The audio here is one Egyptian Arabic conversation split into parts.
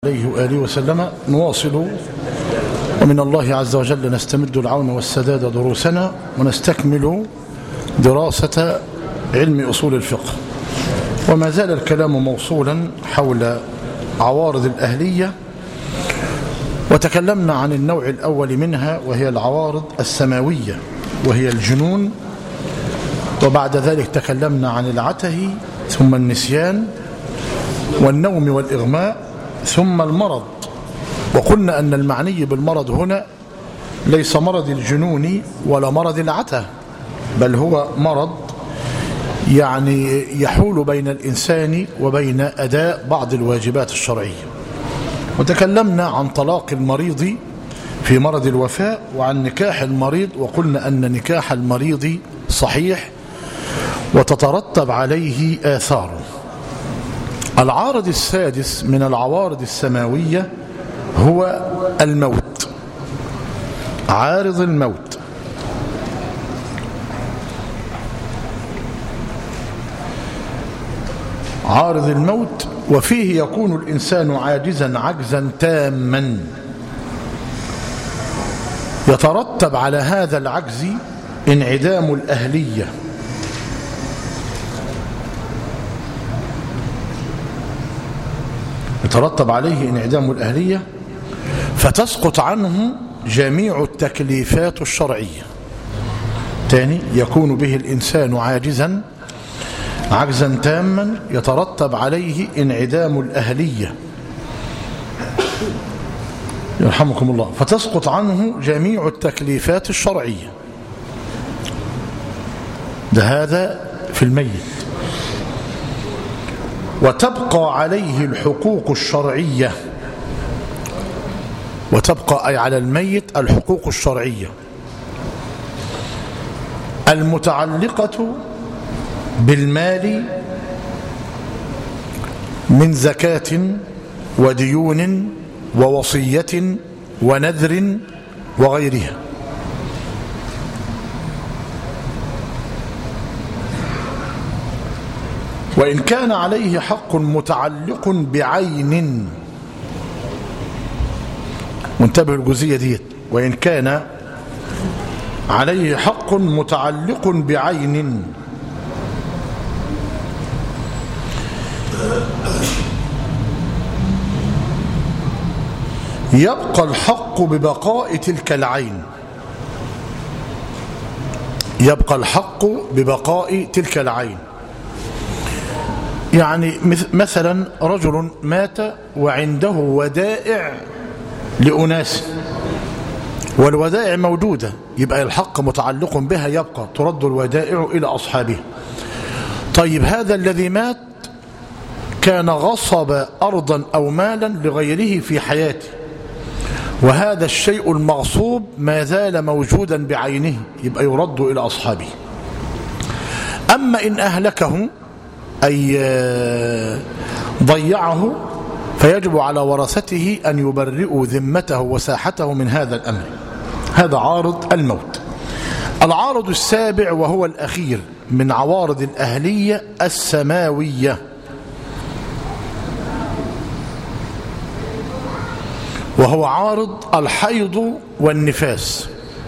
عليه وآله وسلم نواصل ومن الله عز وجل نستمد العون والسداد دروسنا ونستكمل دراسة علم أصول الفقه وما زال الكلام موصولا حول عوارض الأهلية وتكلمنا عن النوع الأول منها وهي العوارض السماوية وهي الجنون وبعد ذلك تكلمنا عن العته ثم النسيان والنوم والإغماء ثم المرض وقلنا أن المعني بالمرض هنا ليس مرض الجنون ولا مرض العته بل هو مرض يعني يحول بين الإنسان وبين أداء بعض الواجبات الشرعية وتكلمنا عن طلاق المريض في مرض الوفاء وعن نكاح المريض وقلنا أن نكاح المريض صحيح وتترتب عليه آثاره العارض السادس من العوارض السماوية هو الموت عارض الموت عارض الموت وفيه يكون الإنسان عاجزا عجزا تاما يترتب على هذا العجز انعدام الأهلية يترتب عليه انعدام الأهلية فتسقط عنه جميع التكليفات الشرعية تاني يكون به الإنسان عاجزا عجزا تاما يترتب عليه انعدام الأهلية يرحمكم الله فتسقط عنه جميع التكليفات الشرعية ده هذا في الميت وتبقى عليه الحقوق الشرعية وتبقى أي على الميت الحقوق الشرعية المتعلقة بالمال من زكاة وديون ووصية ونذر وغيرها وإن كان عليه حق متعلق بعين منتبه الجزئية ديت وإن كان عليه حق متعلق بعين يبقى الحق ببقاء تلك العين يبقى الحق ببقاء تلك العين يعني مثلا رجل مات وعنده ودائع لأناس والودائع موجودة يبقى الحق متعلق بها يبقى ترد الودائع إلى أصحابها طيب هذا الذي مات كان غصب أرضا أو مالا لغيره في حياته وهذا الشيء المغصوب ما زال موجودا بعينه يبقى يرد إلى أصحابه أما إن أهلكه أي ضيعه فيجب على ورثته أن يبرئوا ذمته وساحته من هذا الأمر هذا عارض الموت العارض السابع وهو الأخير من عوارض الأهلية السماوية وهو عارض الحيض والنفاس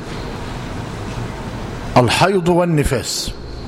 الحيض والنفاس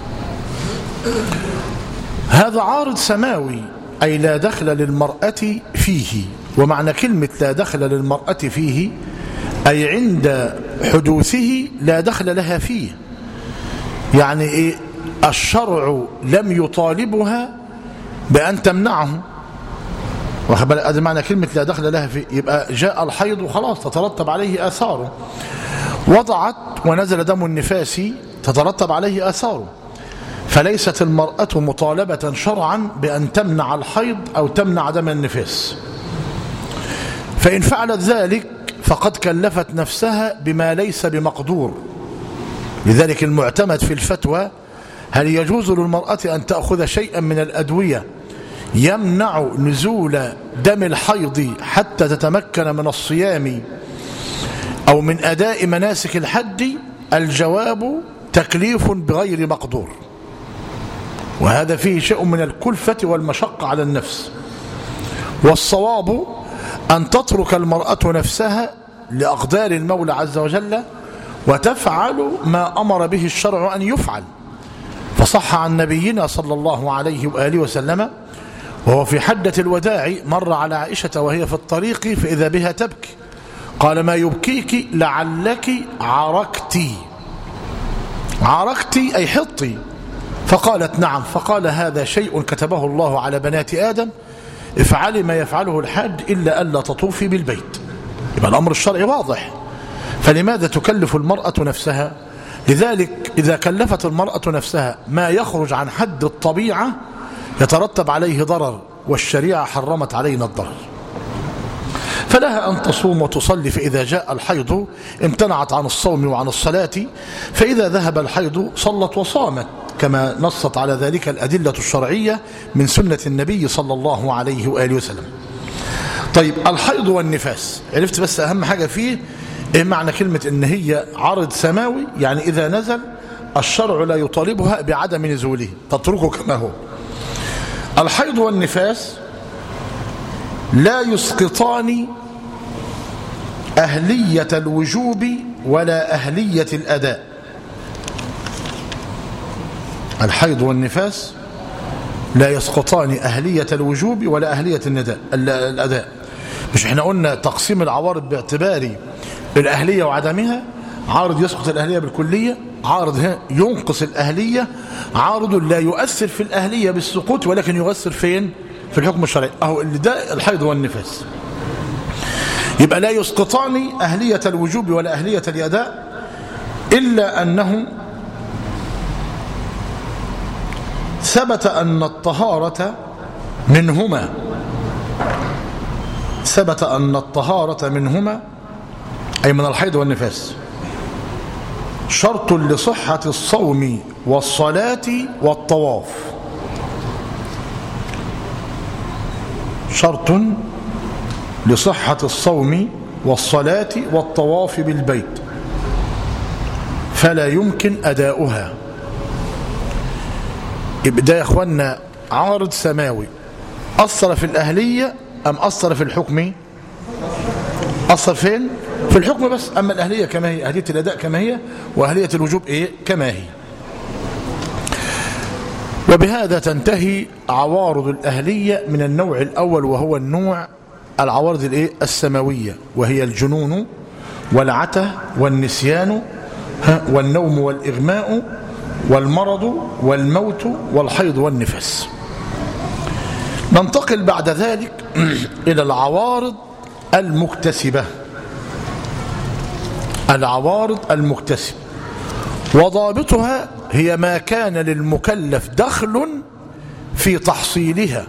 هذا عارض سماوي أي لا دخل للمرأة فيه ومعنى كلمة لا دخل للمرأة فيه أي عند حدوثه لا دخل لها فيه يعني إيه الشرع لم يطالبها بأن تمنعه هذا معنى كلمة لا دخل لها فيه يبقى جاء الحيض وخلاص تترتب عليه آثاره وضعت ونزل دم النفاس تترتب عليه آثاره فليست المرأة مطالبة شرعا بأن تمنع الحيض أو تمنع دم النفاس فإن فعلت ذلك فقد كلفت نفسها بما ليس بمقدور لذلك المعتمد في الفتوى هل يجوز للمرأة أن تأخذ شيئا من الأدوية يمنع نزول دم الحيض حتى تتمكن من الصيام أو من أداء مناسك الحج الجواب تكليف بغير مقدور وهذا فيه شيء من الكلفة والمشقة على النفس والصواب أن تترك المرأة نفسها لأقدار المولى عز وجل وتفعل ما أمر به الشرع أن يفعل فصح عن نبينا صلى الله عليه وآله وسلم وهو في حدة الوداع مر على عائشة وهي في الطريق فإذا بها تبكي قال ما يبكيك لعلك عركتي عركتي أي حطي فقالت نعم فقال هذا شيء كتبه الله على بنات آدم افعلي ما يفعله الحاج إلا ألا تطوفي بالبيت يبقى الأمر الشرعي واضح فلماذا تكلف المرأة نفسها لذلك إذا كلفت المرأة نفسها ما يخرج عن حد الطبيعة يترتب عليه ضرر والشريعة حرمت علينا الضرر فلها أن تصوم وتصلي فإذا جاء الحيض امتنعت عن الصوم وعن الصلاة فإذا ذهب الحيض صلت وصامت كما نصت على ذلك الأدلة الشرعية من سنة النبي صلى الله عليه وآله وسلم طيب الحيض والنفاس عرفت بس أهم حاجة فيه إيه معنى كلمة إن هي عرض سماوي يعني إذا نزل الشرع لا يطالبها بعدم نزوله تتركه كما هو الحيض والنفاس لا يسقطان أهلية الوجوب ولا أهلية الأداء الحيض والنفاس لا يسقطان أهلية الوجوب ولا أهلية النداء الأداء مش احنا قلنا تقسيم العوارض باعتبار الأهلية وعدمها عارض يسقط الأهلية بالكلية عارض ينقص الأهلية عارض لا يؤثر في الأهلية بالسقوط ولكن يؤثر فين في الحكم الشرعي أهو اللي ده الحيض والنفاس يبقى لا يسقطان أهلية الوجوب ولا أهلية الأداء إلا أنه ثبت أن الطهارة منهما ثبت أن الطهارة منهما أي من الحيض والنفاس شرط لصحة الصوم والصلاة والطواف شرط لصحة الصوم والصلاة والطواف بالبيت فلا يمكن أداؤها ده يا أخوانا عارض سماوي أثر في الأهلية أم أثر في الحكم أثر فين في الحكم بس أما الأهلية كما هي أهلية الأداء كما هي وأهلية الوجوب إيه كما هي وبهذا تنتهي عوارض الأهلية من النوع الأول وهو النوع العوارض الإيه السماوية وهي الجنون والعته والنسيان والنوم والإغماء والمرض والموت والحيض والنفاس ننتقل بعد ذلك إلى العوارض المكتسبة العوارض المكتسبة وضابطها هي ما كان للمكلف دخل في تحصيلها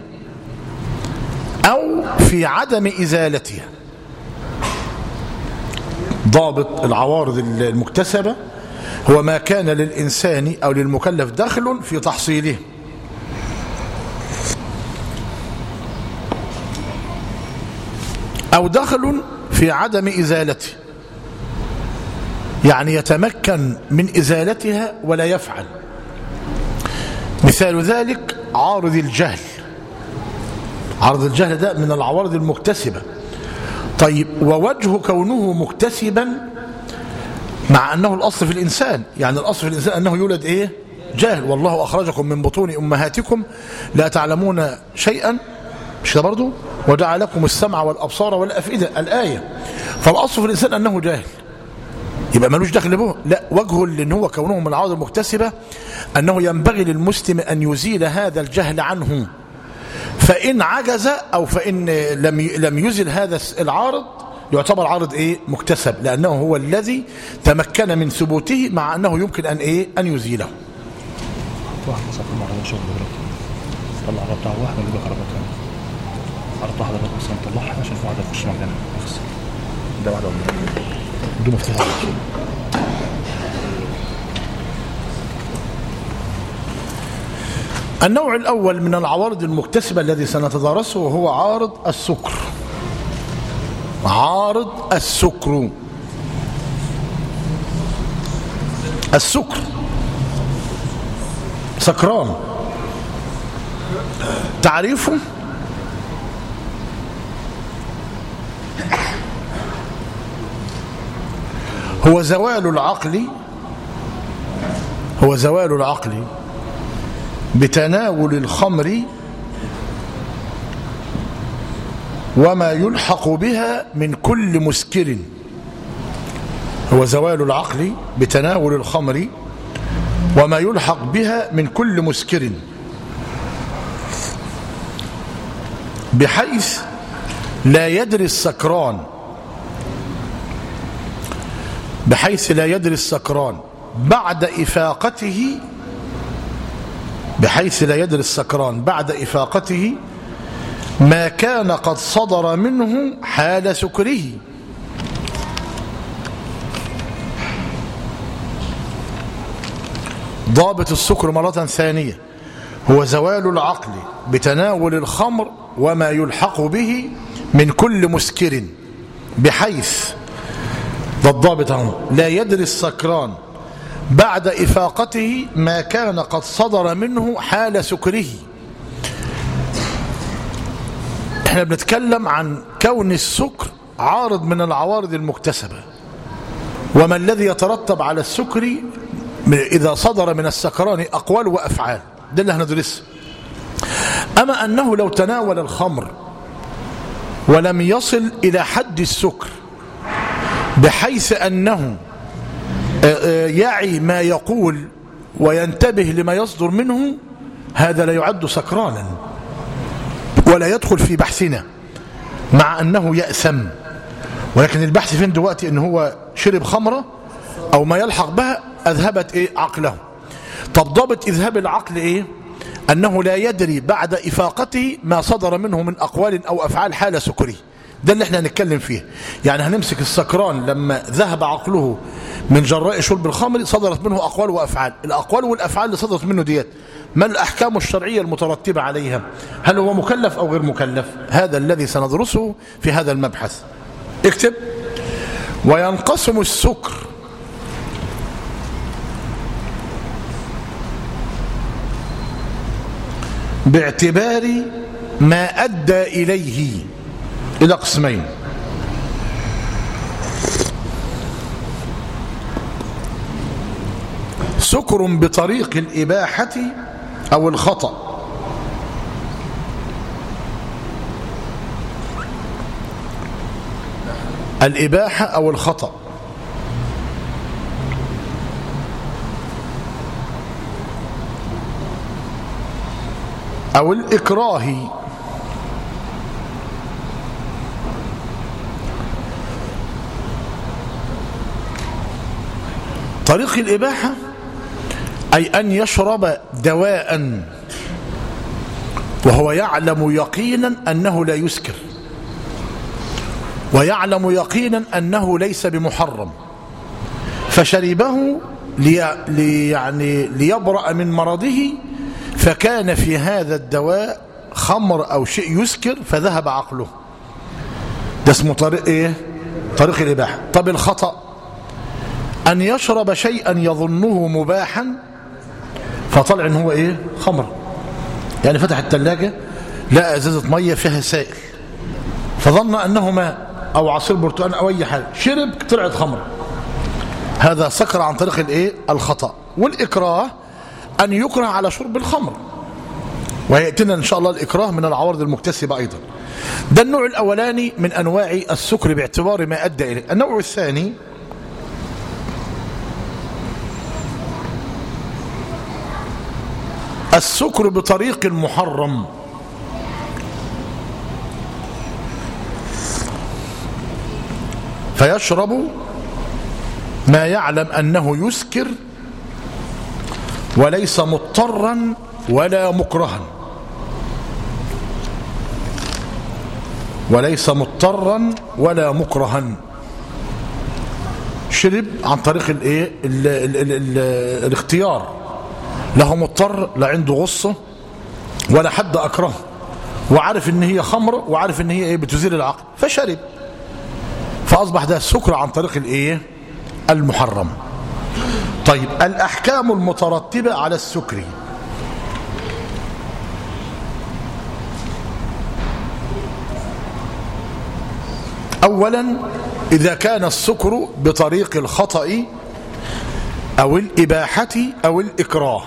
أو في عدم إزالتها ضابط العوارض المكتسبة هو ما كان للإنسان أو للمكلف دخل في تحصيله أو دخل في عدم إزالته يعني يتمكن من إزالتها ولا يفعل مثال ذلك عارض الجهل عرض الجهل ده من العوارض المكتسبة طيب ووجه كونه مكتسبا مع أنه الأصل في الإنسان يعني الأصل في الإنسان أنه يولد إيه جاهل والله أخرجكم من بطون أمهاتكم لا تعلمون شيئا مش ده برضو وجعلكم السمع والأبصار والأفئدة الآية فالأصل في الإنسان أنه جاهل يبقى ملوش دخل به لا وجهه لأن هو كونه من العوض المكتسبة أنه ينبغي للمسلم أن يزيل هذا الجهل عنه فإن عجز أو فإن لم لم يزل هذا العارض يعتبر عارض ايه مكتسب لانه هو الذي تمكن من ثبوته مع انه يمكن ان ايه ان يزيله واحد مسافر مع شغل دلوقتي طلع ربطة واحدة نجيب لك عربية تانية عربية واحدة بس نطلعها عشان في واحدة تخش مكانها بس ده واحدة ولا دي مفتاح النوع الأول من العوارض المكتسبة الذي سنتدارسه هو عارض السكر عارض السكر السكر سكران تعريفه هو زوال العقل هو زوال العقل بتناول الخمر وما يلحق بها من كل مسكر هو زوال العقل بتناول الخمر وما يلحق بها من كل مسكر بحيث لا يدري السكران بحيث لا يدري السكران بعد إفاقته بحيث لا يدري السكران بعد إفاقته ما كان قد صدر منه حال سكره ضابط السكر مرة ثانية هو زوال العقل بتناول الخمر وما يلحق به من كل مسكر بحيث ده الضابط اهو لا يدري السكران بعد إفاقته ما كان قد صدر منه حال سكره احنا بنتكلم عن كون السكر عارض من العوارض المكتسبة وما الذي يترتب على السكر إذا صدر من السكران أقوال وأفعال ده اللي هندرسه أما أنه لو تناول الخمر ولم يصل إلى حد السكر بحيث أنه يعي ما يقول وينتبه لما يصدر منه هذا لا يعد سكرانا ولا يدخل في بحثنا مع أنه يأثم ولكن البحث فين دلوقتي أنه هو شرب خمرة أو ما يلحق بها أذهبت إيه عقله طب ضابط إذهاب العقل إيه أنه لا يدري بعد إفاقته ما صدر منه من أقوال أو أفعال حال سكره ده اللي احنا هنتكلم فيه يعني هنمسك السكران لما ذهب عقله من جراء شرب الخمر صدرت منه أقوال وأفعال الأقوال والأفعال اللي صدرت منه ديت ما الأحكام الشرعية المترتبة عليها هل هو مكلف أو غير مكلف هذا الذي سندرسه في هذا المبحث اكتب وينقسم السكر باعتبار ما أدى إليه إلى قسمين سكر بطريق الإباحة أو الخطأ الإباحة أو الخطأ أو الإكراه طريق الإباحة أي أن يشرب دواء وهو يعلم يقينا أنه لا يسكر ويعلم يقينا أنه ليس بمحرم فشربه لي لي يعني ليبرأ من مرضه فكان في هذا الدواء خمر أو شيء يسكر فذهب عقله ده اسمه طريق إيه؟ طريق الإباحة طب الخطأ أن يشرب شيئا يظنه مباحا فطلع ان هو ايه خمر يعني فتح الثلاجة لقى ازازة مية فيها سائل فظن انه ماء او عصير برتقال او اي حاجة شرب طلعت خمر هذا سكر عن طريق الايه الخطأ والاكراه ان يكره على شرب الخمر ويأتينا ان شاء الله الاكراه من العوارض المكتسبة ايضا ده النوع الاولاني من انواع السكر باعتبار ما ادى اليه النوع الثاني السكر بطريق محرم فيشرب ما يعلم أنه يسكر وليس مضطرا ولا مكرها وليس مضطرا ولا مكرها شرب عن طريق الايه الاختيار لا هو مضطر لا عنده غصة ولا حد أكرهه وعارف ان هي خمر وعارف ان هي ايه بتزيل العقل فشرب فأصبح ده السكر عن طريق الايه المحرم طيب الأحكام المترتبة على السكر أولا إذا كان السكر بطريق الخطأ أو الإباحة أو الإكراه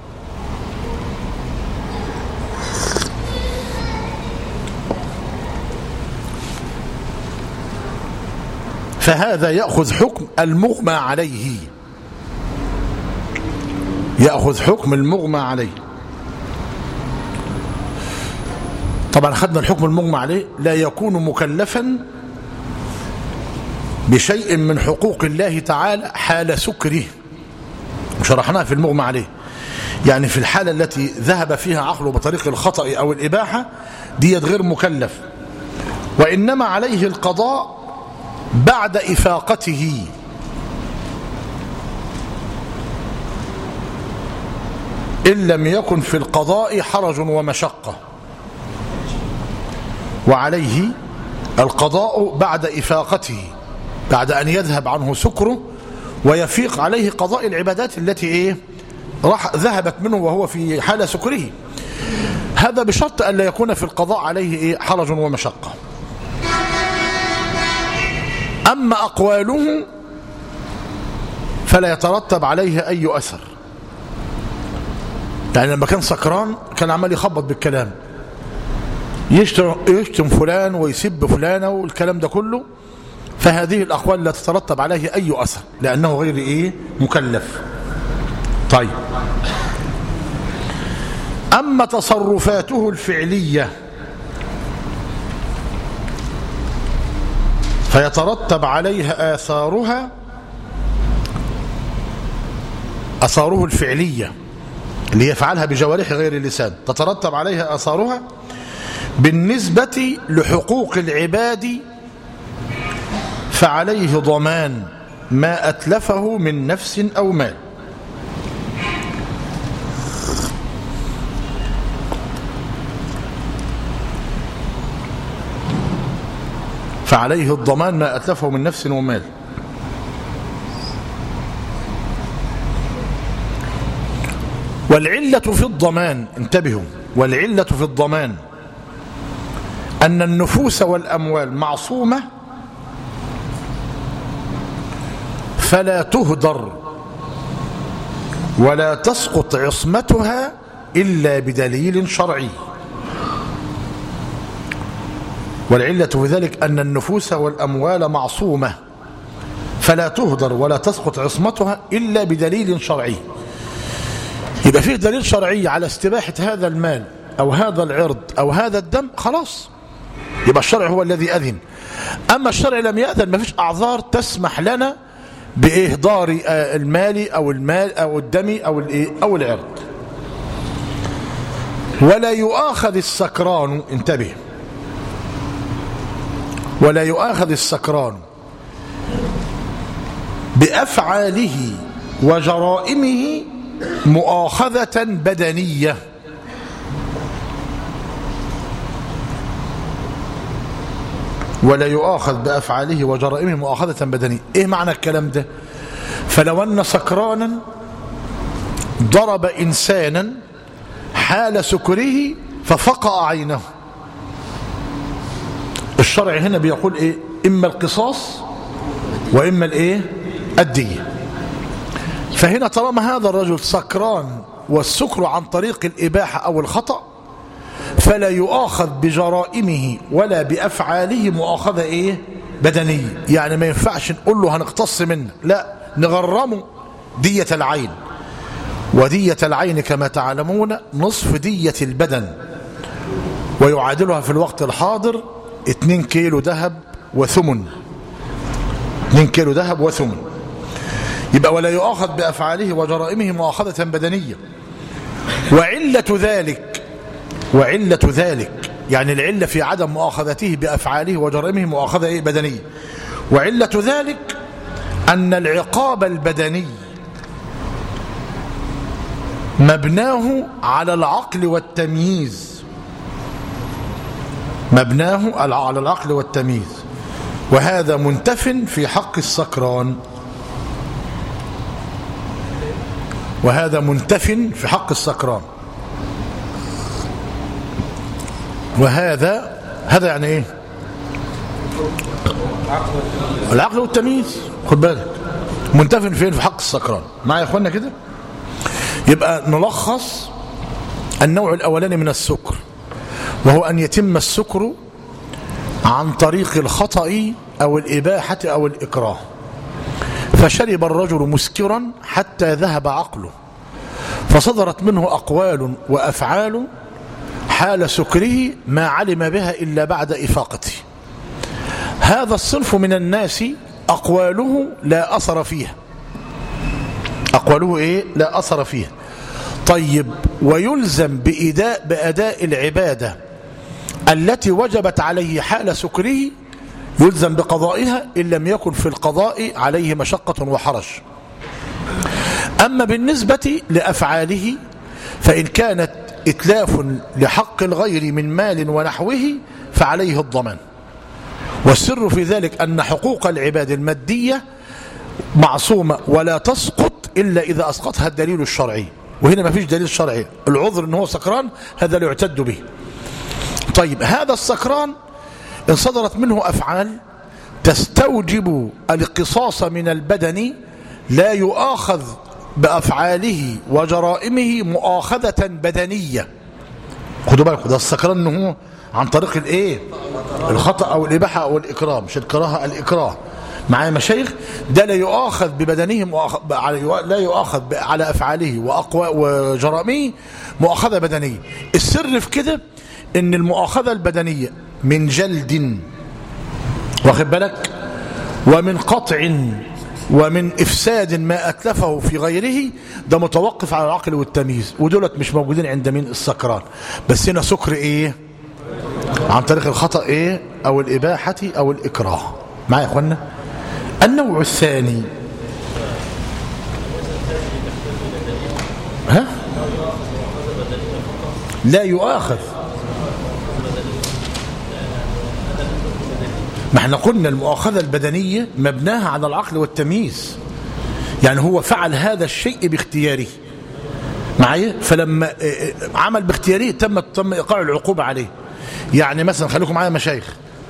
فهذا يأخذ حكم المغمى عليه يأخذ حكم المغمى عليه طبعا خدنا الحكم المغمى عليه لا يكون مكلفا بشيء من حقوق الله تعالى حال سكره شرحناها في المغمى عليه يعني في الحالة التي ذهب فيها عقله بطريق الخطأ أو الإباحة ديت غير مكلف وإنما عليه القضاء بعد إفاقته إن لم يكن في القضاء حرج ومشقة وعليه القضاء بعد إفاقته بعد أن يذهب عنه سكره ويفيق عليه قضاء العبادات التي إيه راح ذهبت منه وهو في حال سكره هذا بشرط أن لا يكون في القضاء عليه إيه حرج ومشقة أما أقواله فلا يترتب عليه أي أثر يعني لما كان سكران كان عمال يخبط بالكلام يشتم, يشتم فلان ويسب فلانة والكلام ده كله فهذه الأقوال لا تترتب عليه أي أثر لأنه غير إيه مكلف طيب أما تصرفاته الفعلية فيترتب عليها آثارها أثاره الفعلية اللي يفعلها بجوارح غير اللسان تترتب عليها آثارها بالنسبة لحقوق العباد فعليه ضمان ما أتلفه من نفس أو مال فعليه الضمان ما أتلفه من نفس ومال والعلة في الضمان انتبهوا والعلة في الضمان أن النفوس والأموال معصومة فلا تهدر ولا تسقط عصمتها إلا بدليل شرعي والعلة في ذلك أن النفوس والأموال معصومة فلا تهدر ولا تسقط عصمتها إلا بدليل شرعي يبقى فيه دليل شرعي على استباحة هذا المال أو هذا العرض أو هذا الدم خلاص يبقى الشرع هو الذي أذن أما الشرع لم يأذن ما فيش أعذار تسمح لنا بإهدار المال أو المال أو الدم أو, أو العرض ولا يؤاخذ السكران انتبه ولا يؤاخذ السكران بأفعاله وجرائمه مؤاخذة بدنية ولا يؤاخذ بأفعاله وجرائمه مؤاخذة بدنية إيه معنى الكلام ده فلو أن سكرانا ضرب إنسانا حال سكره ففقع عينه الشرع هنا بيقول إيه إما القصاص وإما الإيه الدية فهنا طالما هذا الرجل سكران والسكر عن طريق الإباحة أو الخطأ فلا يؤاخذ بجرائمه ولا بأفعاله مؤاخذة إيه بدنية يعني ما ينفعش نقول له هنقتص منه لا نغرمه دية العين ودية العين كما تعلمون نصف دية البدن ويعادلها في الوقت الحاضر 2 كيلو ذهب وثمن 2 كيلو ذهب وثمن يبقى ولا يؤاخذ بأفعاله وجرائمه مؤاخذة بدنية وعلة ذلك وعلة ذلك يعني العلة في عدم مؤاخذته بأفعاله وجرائمه مؤاخذة إيه بدنية وعلة ذلك أن العقاب البدني مبناه على العقل والتمييز مبناه على العقل والتمييز وهذا منتف في حق السكران وهذا منتف في حق السكران وهذا هذا يعني ايه العقل والتمييز خد بالك منتفن فين في حق السكران معايا يا اخوانا كده يبقى نلخص النوع الاولاني من السكر وهو ان يتم السكر عن طريق الخطأ او الاباحه او الاكراه فشرب الرجل مسكرا حتى ذهب عقله فصدرت منه اقوال وافعال حال سكره ما علم بها الا بعد افاقته هذا الصنف من الناس أقواله لا أثر فيها أقواله إيه لا أثر فيها طيب ويلزم بإداء بأداء العبادة التي وجبت عليه حال سكره يلزم بقضائها إن لم يكن في القضاء عليه مشقة وحرج أما بالنسبة لأفعاله فإن كانت إتلاف لحق الغير من مال ونحوه فعليه الضمان والسر في ذلك أن حقوق العباد المادية معصومة ولا تسقط إلا إذا أسقطها الدليل الشرعي وهنا ما فيش دليل شرعي العذر أنه سكران هذا لا يعتد به طيب هذا السكران إن صدرت منه أفعال تستوجب القصاص من البدن لا يؤاخذ بأفعاله وجرائمه مؤاخذة بدنية خدوا بالكم ده السكران انه عن طريق الايه الخطأ او الاباحة او الاكراه مش الكراهة الاكراه معايا مشايخ ده لا يؤاخذ ببدنه مؤاخذ لا يؤاخذ على افعاله واقوى وجرائمه مؤاخذة بدنية السر في كده ان المؤاخذة البدنية من جلد واخد بالك ومن قطع ومن إفساد ما أتلفه في غيره ده متوقف على العقل والتمييز ودولت مش موجودين عند مين السكران بس هنا سكر إيه عن طريق الخطأ إيه أو الإباحة أو الإكراه معايا يا أخوانا النوع الثاني ها لا يؤاخذ ما احنا قلنا المؤاخذة البدنية مبناها على العقل والتمييز يعني هو فعل هذا الشيء باختياره معايا فلما عمل باختياره تم تم ايقاع العقوبة عليه يعني مثلا خليكم معايا مشايخ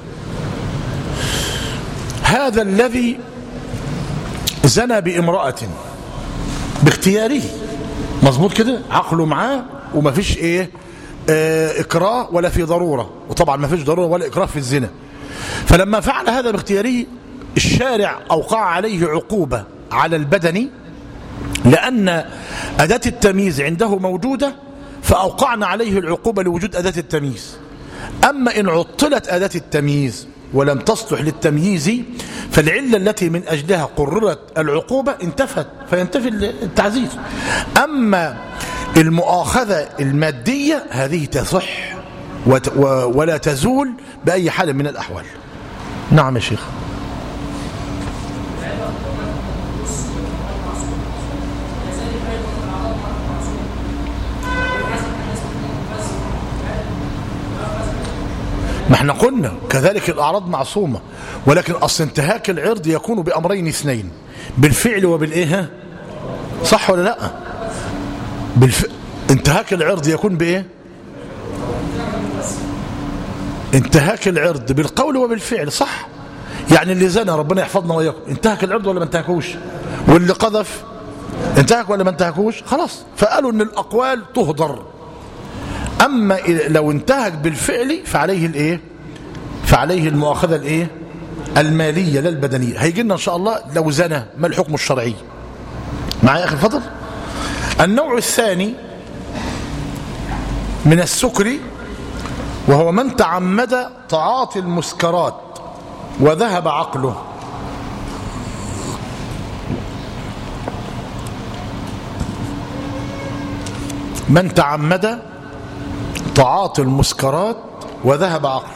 هذا الذي زنى بامرأة باختياره مظبوط كده عقله معاه وما فيش ايه اه اكراه ولا في ضرورة وطبعا ما فيش ضرورة ولا اكراه في الزنا فلما فعل هذا باختياره الشارع أوقع عليه عقوبة على البدن لأن أداة التمييز عنده موجودة فأوقعنا عليه العقوبة لوجود أداة التمييز أما إن عطلت أداة التمييز ولم تصلح للتمييز فالعلة التي من أجلها قررت العقوبة انتفت فينتفي التعزيز أما المؤاخذة المادية هذه تصح ولا تزول بأي حال من الأحوال نعم يا شيخ ما احنا قلنا كذلك الأعراض معصومة ولكن أصل انتهاك العرض يكون بأمرين اثنين بالفعل وبالإيه صح ولا لا بالف... انتهاك العرض يكون بإيه انتهاك العرض بالقول وبالفعل صح يعني اللي زنى ربنا يحفظنا وإياكم انتهك العرض ولا ما انتهكوش واللي قذف انتهك ولا ما انتهكوش خلاص فقالوا ان الأقوال تهدر أما لو انتهك بالفعل فعليه الايه فعليه المؤاخذة الايه المالية لا البدنية هيجي لنا ان شاء الله لو زنى ما الحكم الشرعي معايا اخي الفضل النوع الثاني من السكر وهو من تعمد تعاطي المسكرات وذهب عقله من تعمد تعاطي المسكرات وذهب عقله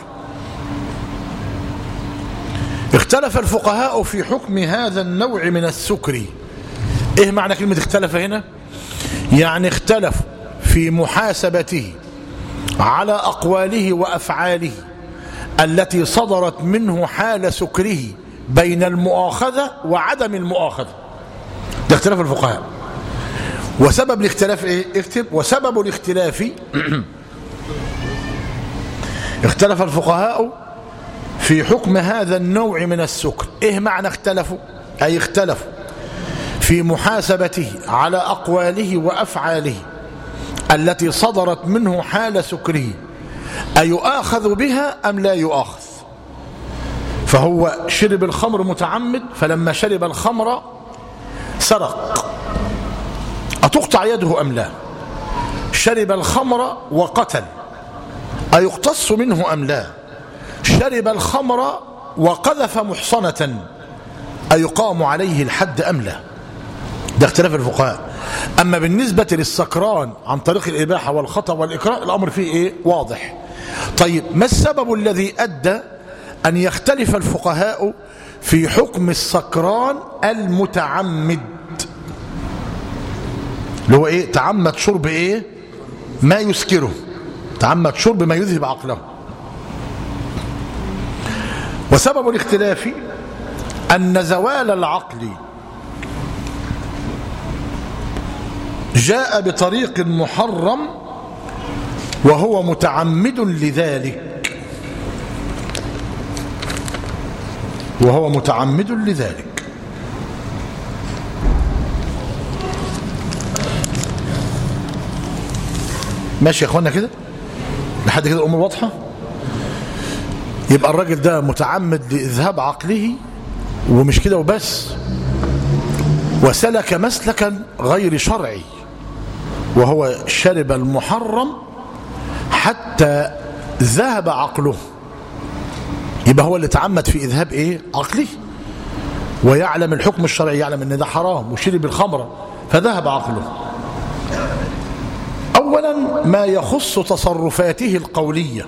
اختلف الفقهاء في حكم هذا النوع من السكر ايه معنى كلمة اختلف هنا يعني اختلف في محاسبته على أقواله وأفعاله التي صدرت منه حال سكره بين المؤاخذة وعدم المؤاخذة ده اختلاف الفقهاء وسبب الاختلاف ايه اكتب وسبب الاختلاف اختلف الفقهاء في حكم هذا النوع من السكر إيه معنى اختلفوا أي اختلفوا في محاسبته على أقواله وأفعاله التي صدرت منه حال سكره أيؤاخذ بها أم لا يؤاخذ فهو شرب الخمر متعمد فلما شرب الخمر سرق أتقطع يده أم لا شرب الخمر وقتل أيقتص منه أم لا شرب الخمر وقذف محصنة أيقام عليه الحد أم لا ده اختلاف الفقهاء أما بالنسبة للسكران عن طريق الإباحة والخطأ والإكراه الأمر فيه إيه؟ واضح طيب ما السبب الذي أدى أن يختلف الفقهاء في حكم السكران المتعمد اللي هو إيه تعمد شرب إيه ما يسكره تعمد شرب ما يذهب عقله وسبب الاختلاف أن زوال العقل جاء بطريق محرم وهو متعمد لذلك وهو متعمد لذلك ماشي يا اخوانا كده لحد كده الامور واضحه يبقى الراجل ده متعمد لاذهاب عقله ومش كده وبس وسلك مسلكا غير شرعي وهو شرب المحرم حتى ذهب عقله يبقى هو اللي تعمد في إذهاب إيه عقله ويعلم الحكم الشرعي يعلم ان ده حرام وشرب الخمر فذهب عقله اولا ما يخص تصرفاته القوليه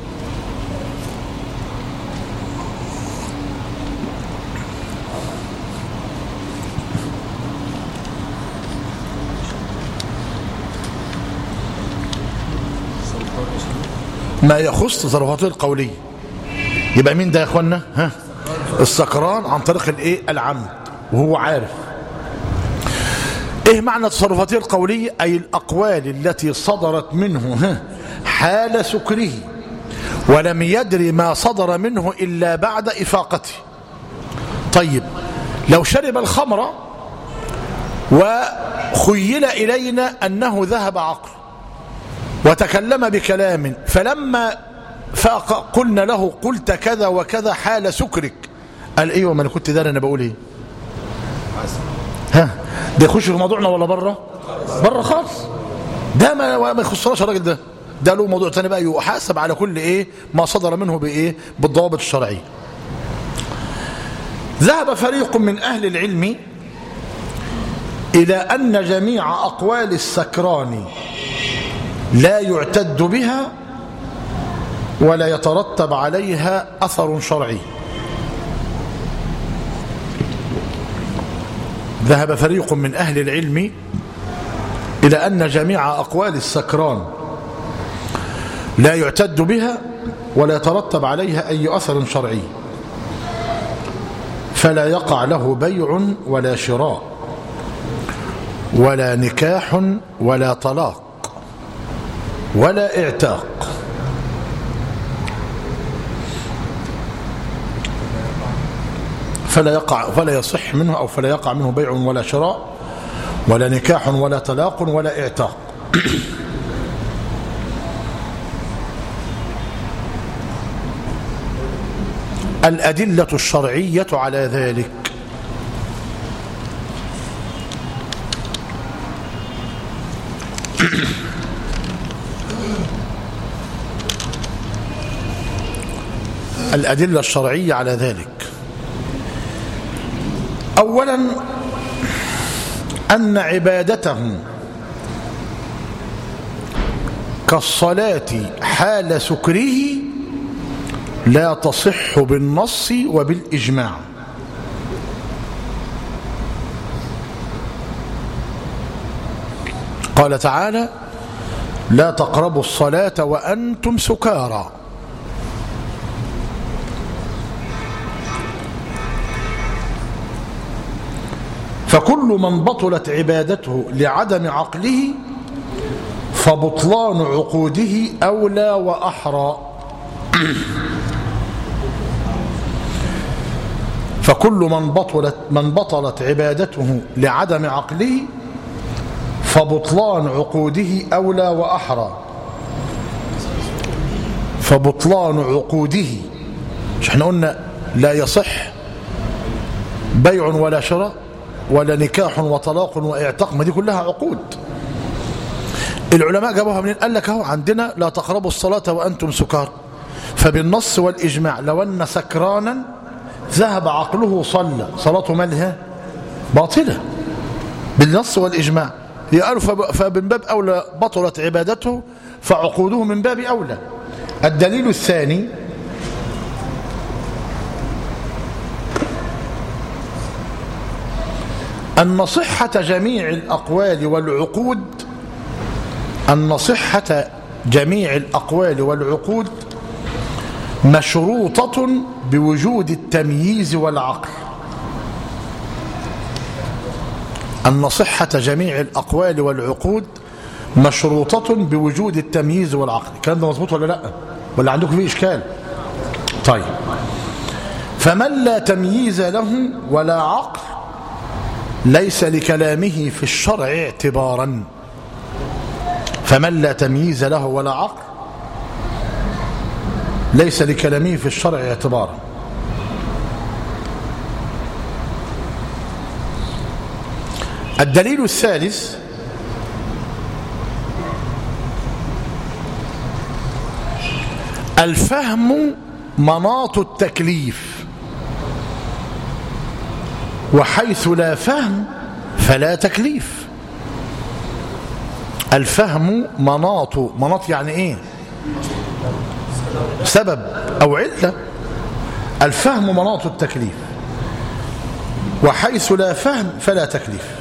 ما يخص تصرفاته القوليه يبقى مين ده يا اخوانا ها السكران عن طريق الايه العمد وهو عارف ايه معنى تصرفاته القوليه اي الاقوال التي صدرت منه ها حال سكره ولم يدري ما صدر منه الا بعد افاقته طيب لو شرب الخمر وخيل الينا انه ذهب عقله وتكلم بكلام فلما فقلنا له قلت كذا وكذا حال سكرك قال ايوه ما انا كنت داري انا بقول ايه ها ده يخش في موضوعنا ولا بره بره خالص ده ما ما يخصناش الراجل ده ده له موضوع ثاني بقى يحاسب على كل ايه ما صدر منه بايه بالضوابط الشرعيه ذهب فريق من اهل العلم الى ان جميع اقوال السكران لا يعتد بها ولا يترتب عليها أثر شرعي ذهب فريق من أهل العلم إلى أن جميع أقوال السكران لا يعتد بها ولا يترتب عليها أي أثر شرعي فلا يقع له بيع ولا شراء ولا نكاح ولا طلاق ولا اعتاق فلا يقع فلا يصح منه او فلا يقع منه بيع ولا شراء ولا نكاح ولا طلاق ولا اعتاق الأدلة الشرعية على ذلك الأدلة الشرعية على ذلك أولا أن عبادته كالصلاة حال سكره لا تصح بالنص وبالإجماع قال تعالى لا تقربوا الصلاة وأنتم سكارى فكل من بطلت عبادته لعدم عقله فبطلان عقوده أولى وأحرى فكل من بطلت, من بطلت عبادته لعدم عقله فبطلان عقوده أولى وأحرى فبطلان عقوده مش احنا قلنا لا يصح بيع ولا شراء ولا نكاح وطلاق واعتاق ما دي كلها عقود العلماء جابوها منين قال لك اهو عندنا لا تقربوا الصلاة وأنتم سكار فبالنص والإجماع لو أن سكرانا ذهب عقله صلى صلاته مالها باطلة بالنص والإجماع قالوا فمن باب أولى بطلت عبادته فعقوده من باب أولى الدليل الثاني أن صحة جميع الأقوال والعقود أن صحة جميع الأقوال والعقود مشروطة بوجود التمييز والعقل أن صحة جميع الأقوال والعقود مشروطة بوجود التمييز والعقل الكلام ده مظبوط ولا لا ولا عندكم فيه إشكال طيب فمن لا تمييز له ولا عقل ليس لكلامه في الشرع اعتبارا فمن لا تمييز له ولا عقل ليس لكلامه في الشرع اعتبارا الدليل الثالث الفهم مناط التكليف وحيث لا فهم فلا تكليف الفهم مناط مناط يعني ايه سبب او علة الفهم مناط التكليف وحيث لا فهم فلا تكليف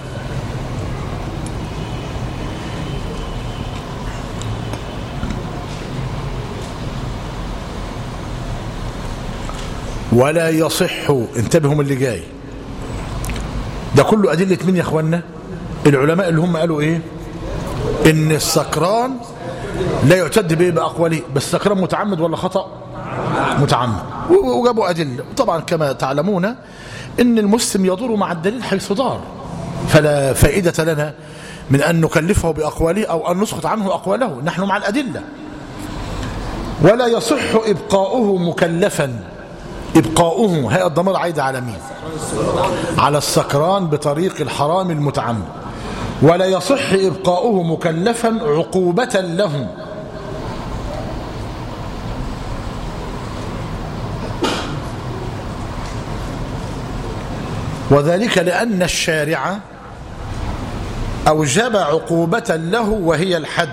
ولا يصح انتبهوا اللي جاي ده كله أدلة مين يا اخوانا العلماء اللي هم قالوا ايه ان السكران لا يعتد به بأقواله بس السكران متعمد ولا خطأ متعمد وجابوا أدلة طبعا كما تعلمون ان المسلم يدور مع الدليل حيث دار فلا فائدة لنا من أن نكلفه بأقواله أو أن نسقط عنه أقواله نحن مع الأدلة ولا يصح إبقاؤه مكلفا إبقاؤه هي الضمير عايد على مين على السكران بطريق الحرام المتعمد ولا يصح إبقاؤه مكلفا عقوبة له وذلك لأن الشارع أوجب عقوبة له وهي الحد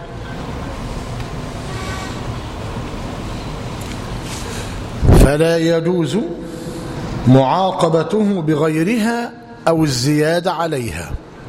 فلا يجوز معاقبته بغيرها أو الزيادة عليها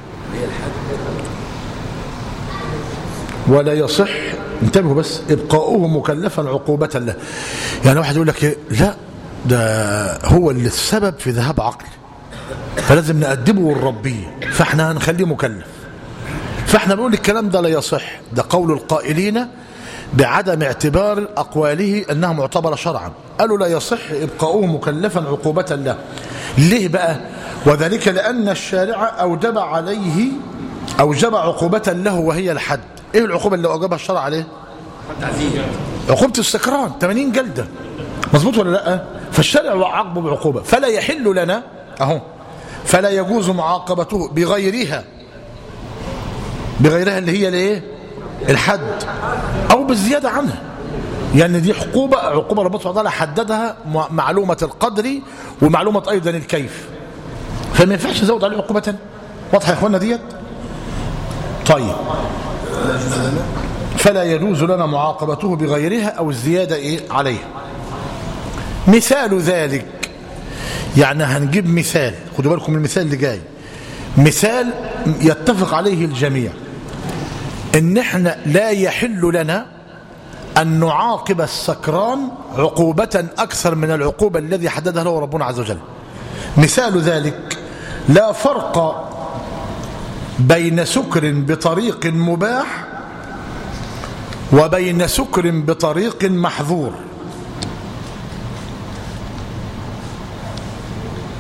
ولا يصح انتبهوا بس ابقاؤه مكلفا عقوبة له يعني واحد يقول لك لا ده هو اللي السبب في ذهاب عقل فلازم نأدبه ونربيه فاحنا هنخليه مكلف فاحنا بنقول الكلام ده لا يصح ده قول القائلين بعدم اعتبار أقواله أنها معتبرة شرعا قالوا لا يصح إبقاؤه مكلفا عقوبة له ليه بقى وذلك لأن الشارع أوجب عليه أوجب عقوبة له وهي الحد إيه العقوبة اللي أوجبها الشرع عليه عقوبة السكران 80 جلدة مظبوط ولا لا فالشارع عاقبه بعقوبة فلا يحل لنا أهو فلا يجوز معاقبته بغيرها بغيرها اللي هي الايه الحد او بالزياده عنها يعني دي عقوبه عقوبه ربنا سبحانه وتعالى حددها معلومه القدر ومعلومه ايضا الكيف فما ينفعش نزود عليه عقوبه ثانيه واضحه يا اخوانا ديت طيب فلا يجوز لنا معاقبته بغيرها او الزياده ايه عليها مثال ذلك يعني هنجيب مثال خدوا بالكم المثال اللي جاي مثال يتفق عليه الجميع ان احنا لا يحل لنا ان نعاقب السكران عقوبة اكثر من العقوبة الذي حددها له ربنا عز وجل مثال ذلك لا فرق بين سكر بطريق مباح وبين سكر بطريق محظور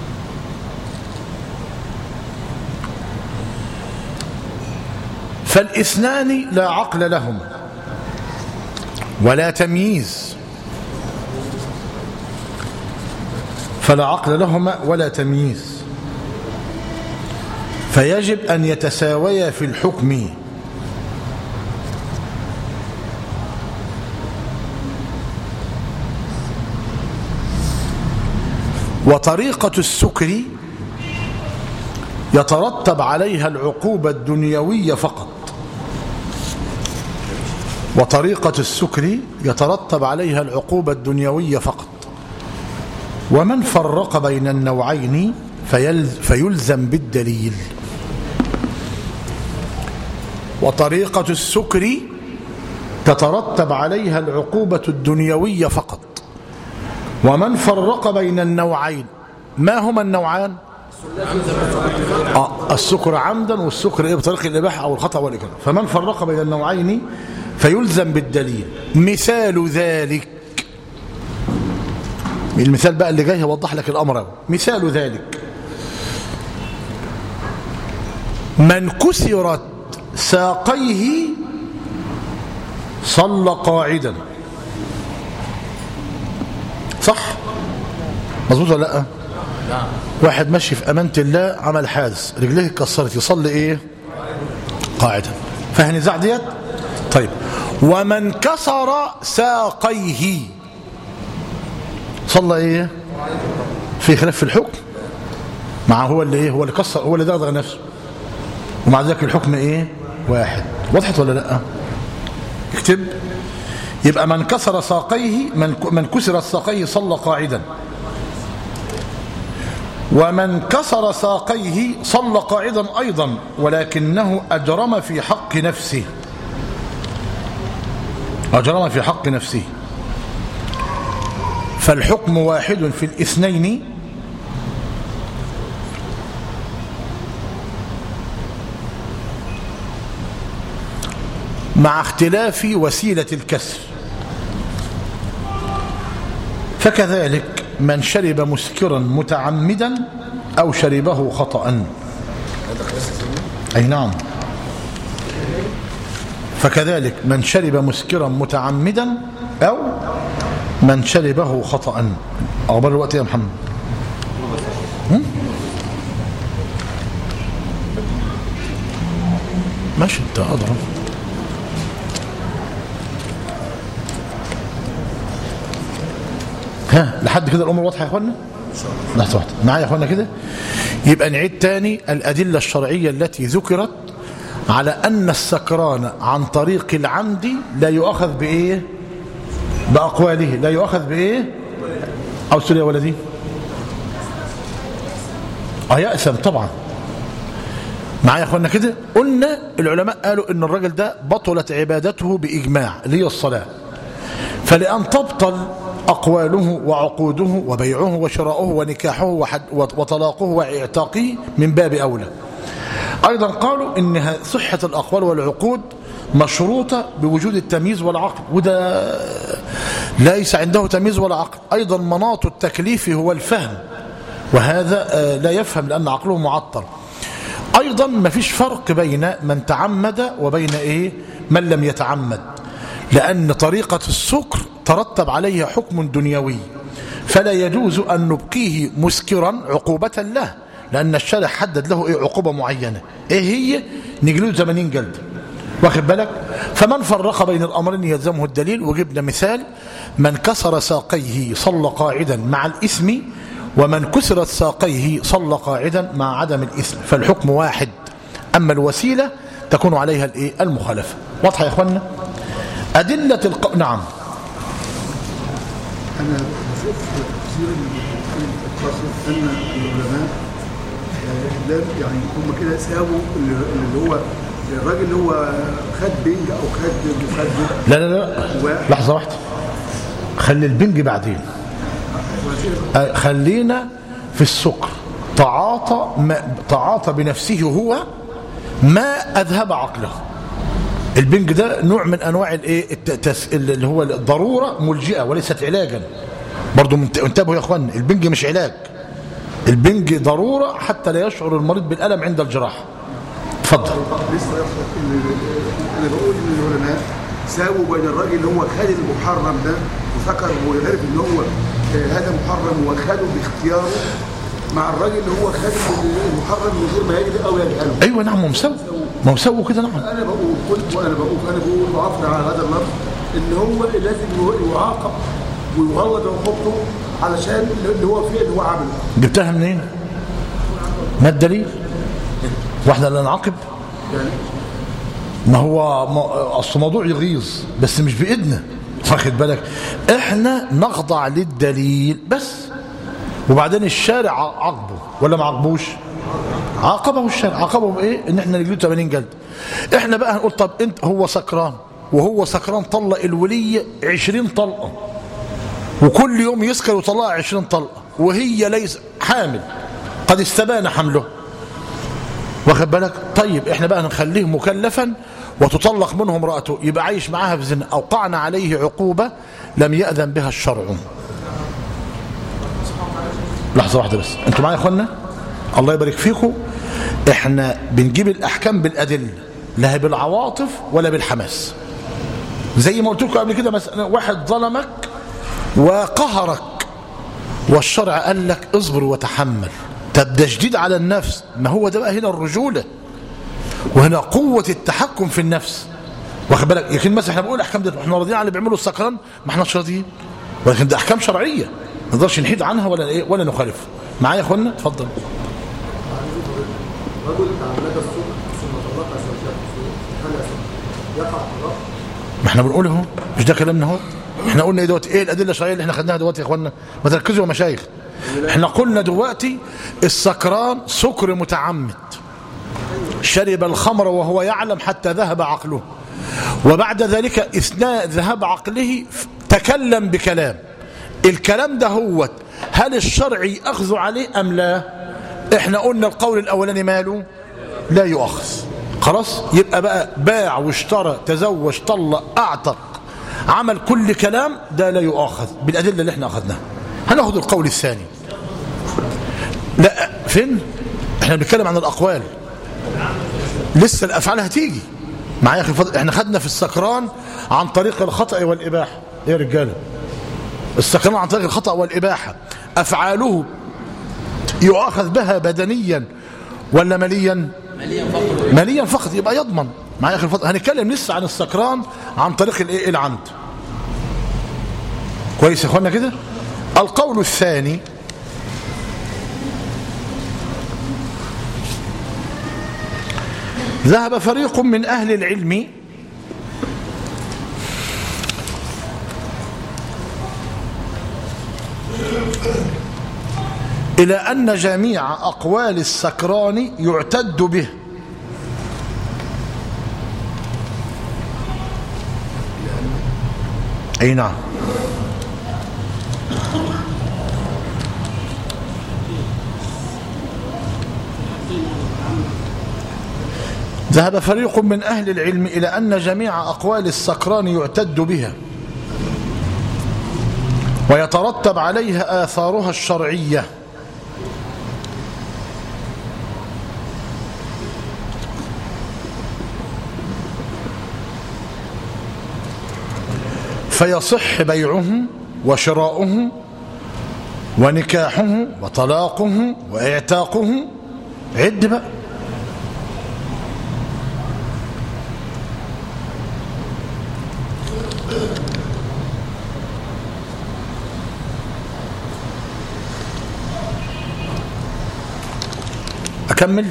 فالاثنان لا عقل لهما ولا تمييز فلا عقل لهما ولا تمييز فيجب أن يتساويا في الحكم وطريقة السكر يترتب عليها العقوبة الدنيوية فقط وطريقة السكر يترتب عليها العقوبة الدنيوية فقط ومن فرق بين النوعين فيلزم بالدليل وطريقة السكر تترتب عليها العقوبة الدنيوية فقط ومن فرق بين النوعين ما هما النوعان آه السكر عمدا والسكر إيه بطريق الإباحة أو الخطأ والإكراه فمن فرق بين النوعين فيلزم بالدليل مثال ذلك المثال بقى اللي جاي يوضح لك الأمر مثال ذلك من كسرت ساقيه صلى قاعدا صح مظبوط ولا لا نعم واحد ماشي في امانه الله عمل حادث رجليه اتكسرت يصلي ايه قاعدا فهنزاع ديت طيب ومن كسر ساقيه صلى ايه في خلاف في الحكم مع هو اللي ايه هو اللي كسر هو اللي دغدغ نفسه ومع ذلك الحكم ايه واحد وضحت ولا لا اكتب يبقى من كسر ساقيه من من كسر ساقيه صلى قاعدا ومن كسر ساقيه صلى قاعدا ايضا ولكنه اجرم في حق نفسه اجرم في حق نفسه فالحكم واحد في الاثنين مع اختلاف وسيلة الكسر فكذلك من شرب مسكرا متعمدا أو شربه خطأ أي نعم فكذلك من شرب مسكرا متعمدا أو من شربه خطأ أخبار الوقت يا محمد ماشي انت أضرب ها لحد كده الامور واضحه يا اخوانا لحظه واحده معايا يا اخوانا كده يبقى نعيد تاني الادله الشرعيه التي ذكرت على ان السكران عن طريق العمد لا يؤخذ بايه باقواله لا يؤخذ بايه او سوري يا ولدي اه يأثم طبعا معايا يا اخوانا كده قلنا العلماء قالوا ان الراجل ده بطلت عبادته باجماع اللي هي الصلاه فلان تبطل أقواله وعقوده وبيعه وشراؤه ونكاحه وطلاقه واعتاقه من باب أولى أيضا قالوا إن صحة الأقوال والعقود مشروطة بوجود التمييز والعقل وده ليس عنده تمييز ولا عقل أيضا مناط التكليف هو الفهم وهذا لا يفهم لأن عقله معطل أيضا ما فيش فرق بين من تعمد وبين إيه من لم يتعمد لأن طريقة السكر ترتب عليها حكم دنيوي فلا يجوز أن نبقيه مسكرا عقوبة له لأن الشارع حدد له إيه عقوبة معينة إيه هي نجلوه 80 جلد واخد بالك فمن فرق بين الأمرين يلزمه الدليل وجبنا مثال من كسر ساقيه صلى قاعدا مع الإثم ومن كسرت ساقيه صلى قاعدا مع عدم الإثم فالحكم واحد أما الوسيلة تكون عليها الإيه المخالفة واضحة يا إخوانا أدلة الق... نعم أنا بشوف كثير من القصص أن العلماء لا يعني هم كده سابوا اللي هو الراجل اللي هو خد بنج أو خد مخدر لا لا لا و- لحظة واحدة خلي البنج بعدين أه، خلينا في السكر تعاطى ما تعاطى بنفسه هو ما أذهب عقله البنج ده نوع من أنواع الايه التس... اللي هو الضرورة ملجئة وليست علاجا برضو منت- انتبهوا يا اخوان البنج مش علاج البنج ضرورة حتى لا يشعر المريض بالألم عند الجراحة اتفضل اتفضل لسه يحصل ان انا بقول ان العلماء ساووا بين الراجل اللي هو خد المحرم ده وفكر وعرف ان هو آه، هذا محرم وخده باختياره مع الراجل اللي هو خد المحرم من غير ما يجري او يجهله ايوه نعم مسوي ما مسوي كده نعم انا بقول قلت وانا بقول انا بقول وعفنا على هذا اللفظ ان هو لازم يعاقب ويغلظ عقوبته علشان اللي هو فيه اللي هو عمله جبتها منين ما الدليل واحنا اللي نعاقب يعني ما هو ما- اصل موضوع يغيظ بس مش بايدنا واخد بالك احنا نخضع للدليل بس وبعدين الشارع عاقبه ولا ما عاقبوش عاقبه الشارع عاقبه بايه ان احنا نجيله 80 جلد احنا بقى هنقول طب انت هو سكران وهو سكران طلق الوليه 20 طلقه وكل يوم يسكر ويطلقها 20 طلقه وهي ليس حامل قد استبان حمله واخد بالك طيب احنا بقى نخليه مكلفا وتطلق منه امرأته يبقى عايش معاها في زنا اوقعنا عليه عقوبة لم يأذن بها الشرع لحظة واحدة بس انتوا معايا يا اخوانا الله يبارك فيكم احنا بنجيب الاحكام بالادله لا بالعواطف ولا بالحماس زي ما قلت لكم قبل كده مثلا واحد ظلمك وقهرك والشرع قال لك اصبر وتحمل طب ده شديد على النفس ما هو ده بقى هنا الرجولة وهنا قوة التحكم في النفس واخد بالك لكن مثلا احنا بنقول احكام دي احنا راضيين على اللي بيعملوا السكران ما احناش راضيين ولكن ده احكام شرعية ما نقدرش نحيد عنها ولا ايه ولا نخالف معايا يا اخوانا اتفضل رجل تعمد الصبح ثم طلق زوجته هل يقع طلاق ما احنا بنقول اهو مش ده كلامنا اهو احنا قلنا ايه دلوقتي ايه الادله الشرعيه اللي احنا خدناها دلوقتي يا اخوانا ما تركزوا يا مشايخ احنا قلنا دلوقتي السكران سكر متعمد شرب الخمر وهو يعلم حتى ذهب عقله وبعد ذلك اثناء ذهاب عقله تكلم بكلام الكلام ده هو هل الشرع يأخذ عليه ام لا احنا قلنا القول الاولاني ماله لا يؤخذ خلاص يبقى بقى باع واشترى تزوج طلق اعتق عمل كل كلام ده لا يؤاخذ بالادله اللي احنا اخذناها هناخد القول الثاني لا فين احنا بنتكلم عن الاقوال لسه الافعال هتيجي معايا يا اخي الفضل احنا خدنا في السكران عن طريق الخطا والاباحه ايه يا رجاله السكران عن طريق الخطا والاباحه افعاله يؤاخذ بها بدنيا ولا ماليا ماليا فقط يبقى يضمن معايا يا اخي الفضل هنتكلم لسه عن السكران عن طريق الايه العمد كويس يا اخوانا كده القول الثاني ذهب فريق من أهل العلم إلى أن جميع أقوال السكران يعتد به أي نعم ذهب فريق من أهل العلم إلى أن جميع أقوال السكران يعتد بها ويترتب عليها آثارها الشرعية فيصح بيعه وشراؤه ونكاحه وطلاقه واعتاقه عد بقى أكمل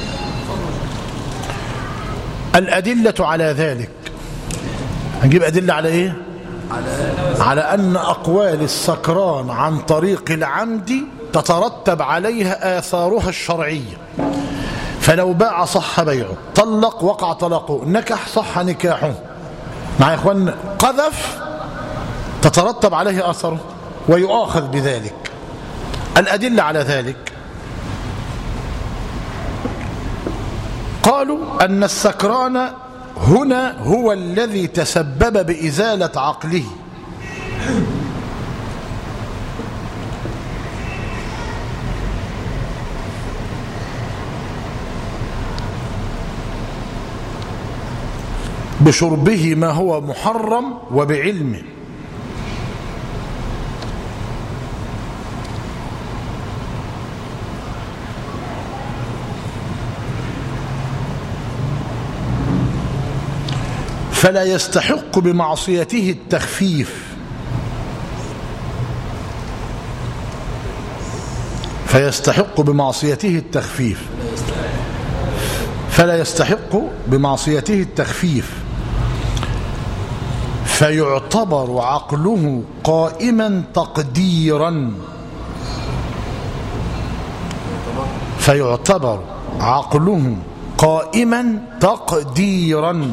الأدلة على ذلك هنجيب أدلة على إيه على أن أقوال السكران عن طريق العمد تترتب عليها آثارها الشرعية فلو باع صح بيعه طلق وقع طلاقه نكح صح نكاحه مع يا إخوان قذف تترتب عليه أثره ويؤاخذ بذلك الأدلة على ذلك قالوا أن السكران هنا هو الذي تسبب بإزالة عقله بشربه ما هو محرم وبعلمه فلا يستحق بمعصيته التخفيف فيستحق بمعصيته التخفيف فلا يستحق بمعصيته التخفيف فيعتبر عقله قائما تقديرا فيعتبر عقله قائما تقديرا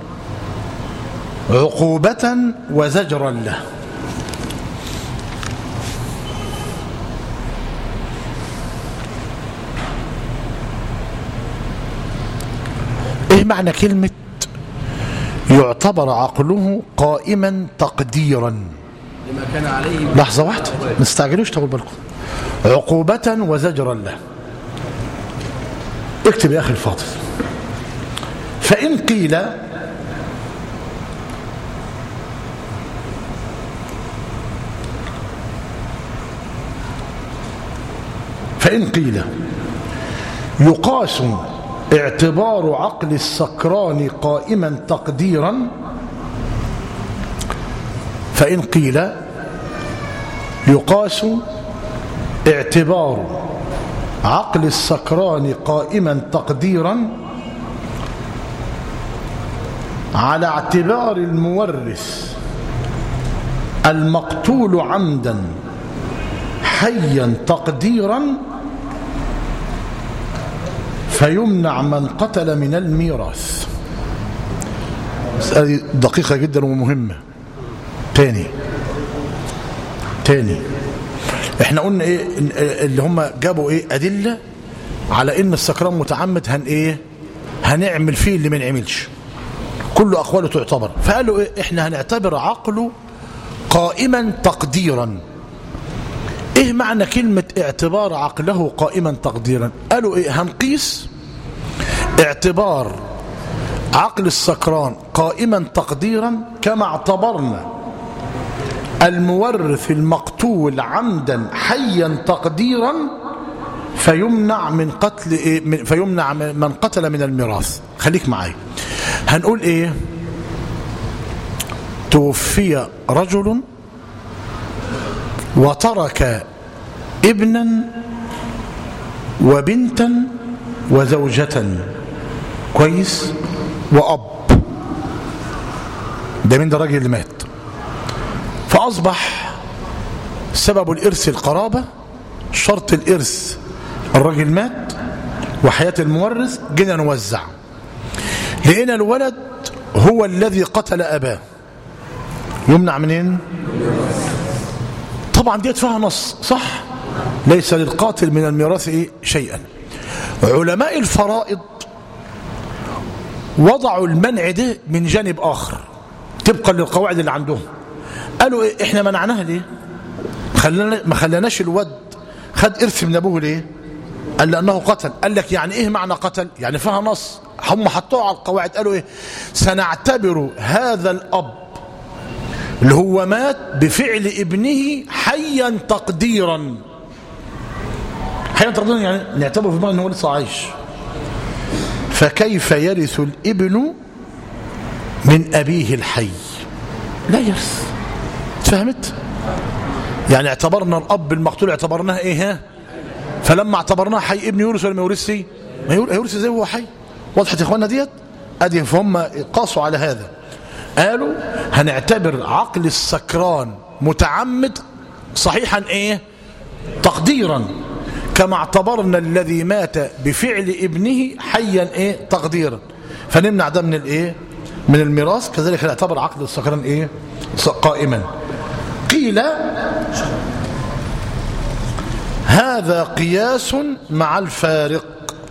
عقوبة وزجرا له ايه معنى كلمة يعتبر عقله قائما تقديرا لما كان عليه لحظة واحدة نستعجلوش تقول بالكم عقوبة وزجرا له اكتب يا أخي الفاضل فإن قيل فإن قيل يقاس اعتبار عقل السكران قائما تقديرا فإن قيل يقاس اعتبار عقل السكران قائما تقديرا على اعتبار المورث المقتول عمدا حيا تقديرا فيمنع من قتل من الميراث مسألة دقيقة جدا ومهمة تاني تاني احنا قلنا ايه اللي هم جابوا ايه ادله على ان السكران متعمد هن ايه هنعمل فيه اللي ما نعملش كل اقواله تعتبر فقالوا ايه احنا هنعتبر عقله قائما تقديرا ايه معنى كلمة اعتبار عقله قائما تقديرا قالوا ايه هنقيس اعتبار عقل السكران قائما تقديرا كما اعتبرنا المورث المقتول عمدا حيا تقديرا فيمنع من قتل إيه من فيمنع من قتل من الميراث خليك معايا هنقول ايه توفي رجل وترك ابنا وبنتا وزوجة كويس وأب ده من ده الراجل اللي مات فأصبح سبب الإرث القرابة شرط الإرث الراجل مات وحياة المورث جينا نوزع لقينا الولد هو الذي قتل أباه يمنع منين طبعا ديت فيها نص صح ليس للقاتل من الميراث إيه؟ شيئا علماء الفرائض وضعوا المنع ده من جانب آخر طبقا للقواعد اللي عندهم قالوا إيه احنا منعناها ليه خلنا ما خلناش الود خد إرث من أبوه ليه قال لأنه قتل قال لك يعني إيه معنى قتل يعني فيها نص هم حطوها على القواعد قالوا إيه سنعتبر هذا الأب اللي هو مات بفعل ابنه حيا تقديرا حيا تقديرا يعني نعتبره في دماغه ان هو لسه عايش فكيف يرث الابن من ابيه الحي لا يرث فهمت يعني اعتبرنا الاب المقتول اعتبرناه ايه ها فلما اعتبرناه حي ابن يورث ولا ما يورثش ما يورث زي هو حي وضحت يا اخوانا ديت ادي فهم قاسوا على هذا قالوا هنعتبر عقل السكران متعمد صحيحا ايه تقديرا كما اعتبرنا الذي مات بفعل ابنه حيا ايه تقديرا فنمنع ده من الايه من الميراث كذلك نعتبر عقل السكران ايه قائما قيل هذا قياس مع الفارق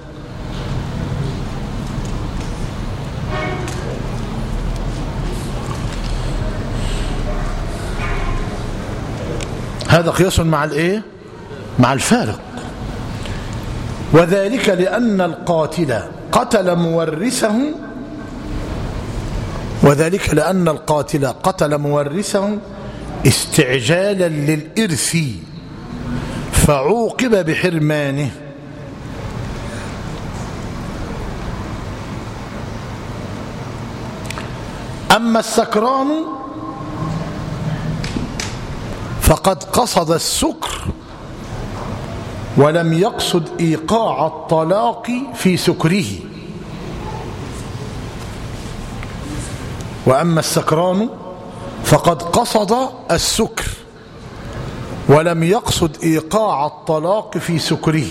هذا قياس مع الايه مع الفارق وذلك لأن القاتل قتل مورثه وذلك لأن القاتل قتل مورثه استعجالا للإرث فعوقب بحرمانه أما السكران فقد قصد السكر ولم يقصد إيقاع الطلاق في سكره وأما السكران فقد قصد السكر ولم يقصد إيقاع الطلاق في سكره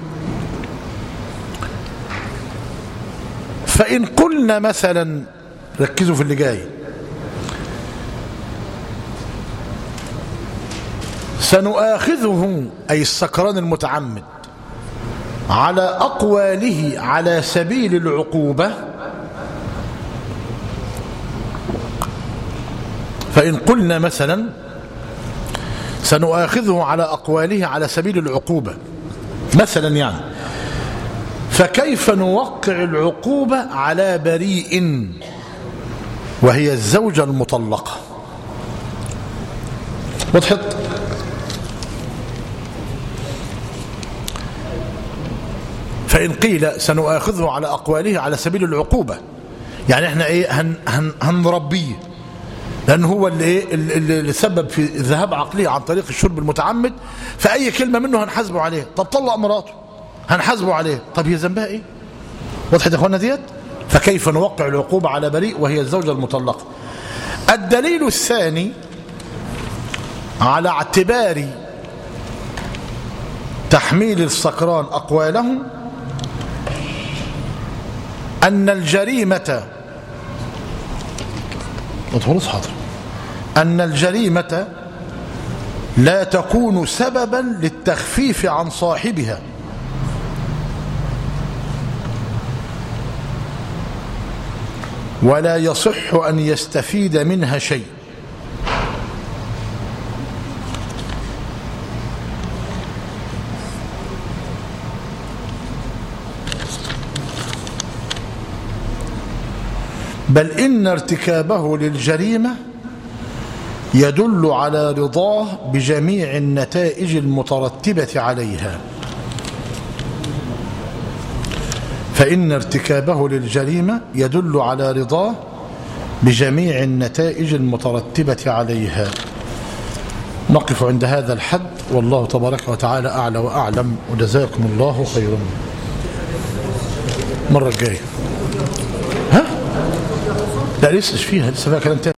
فإن قلنا مثلا ركزوا في اللي جاي سنؤاخذه أي السكران المتعمد على أقواله على سبيل العقوبة فإن قلنا مثلا سنؤاخذه على أقواله على سبيل العقوبة مثلا يعني فكيف نوقع العقوبة على بريء وهي الزوجة المطلقة وضحت فإن قيل سنؤاخذه على أقواله على سبيل العقوبة يعني احنا ايه هن هن هنربيه لأن هو اللي, إيه اللي, اللي سبب في ذهاب عقلية عن طريق الشرب المتعمد فأي كلمة منه هنحاسبه عليه طب طلق مراته هنحاسبه عليه طب هي ذنبها ايه وضحت يا اخوانا ديت فكيف نوقع العقوبة على بريء وهي الزوجة المطلقة الدليل الثاني على اعتبار تحميل السكران أقوالهم أن الجريمة خلاص حاضر أن الجريمة لا تكون سببا للتخفيف عن صاحبها ولا يصح أن يستفيد منها شيء بل إن ارتكابه للجريمة يدل على رضاه بجميع النتائج المترتبة عليها فإن ارتكابه للجريمة يدل على رضاه بجميع النتائج المترتبة عليها نقف عند هذا الحد والله تبارك وتعالى أعلى وأعلم وجزاكم الله خيرا مرة الجاية ها؟ لا لسه فيها لسه فيها كلام تاني